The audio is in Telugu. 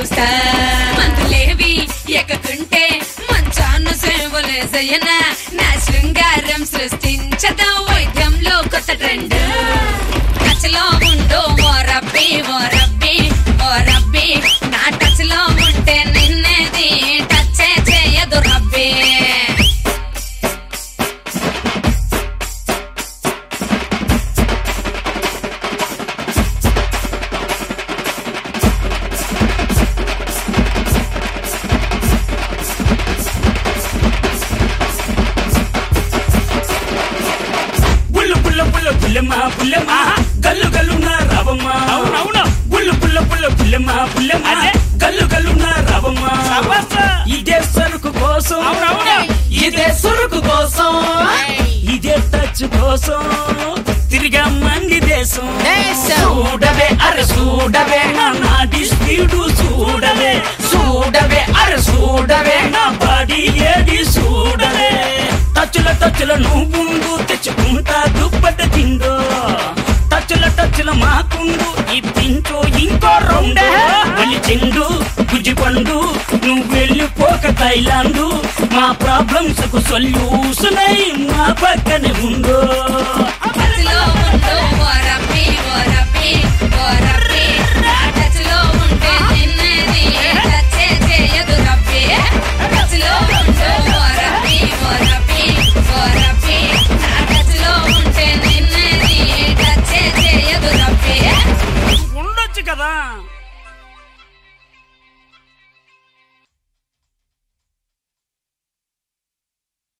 వస్తా మందులేవి ఎక్కకుంటే మంచాను సేవలే జయన నా శృంగారం సృష్టించదా వైద్యంలో కొత్త ట్రెండ్ టచ్లో ఉండు ఓ రబ్బి ఓ రబ్బి ఓ రబ్బి నా టచ్లో ఉంటే నిన్నేది టచ్ చేయదు రబ్బీ బుల్ల బుల్ల బుల్ల బుల్లమ్మ బుల్లమ్మ గల్లు గల్లున్న రావమ్మ అవునవును. బుల్ల బుల్ల బుల్ల బుల్లమ్మ బుల్లమ్మ అదే. గల్లు గల్లున్న రావమ్మ శభాష్. ఇదే సరుకు కోసం అవునవును. ఇదే సరుకు కోసం ఇదే టచ్ కోసం తిరిగా మంది దేశం దేశం. చూడవే అరే చూడవే నా నాటి స్పీడు చూడవే చూడవే అరే చూడవే నా బాడీ ఏది చూడవే టచ్ల టచ్ల నువ్వుండు తెచ్చుకుంటా దుప్పట తిందో టచ్ల టచ్ల మాకుండు ఇప్పించు ఇంకో రౌండే మళ్ళీ చెండు గుజ్జి పండు నువ్వు వెళ్ళిపోక థైలాండు మా ప్రాబ్లమ్స్ కు సొల్యూషన్ మా పక్కనే ఉందో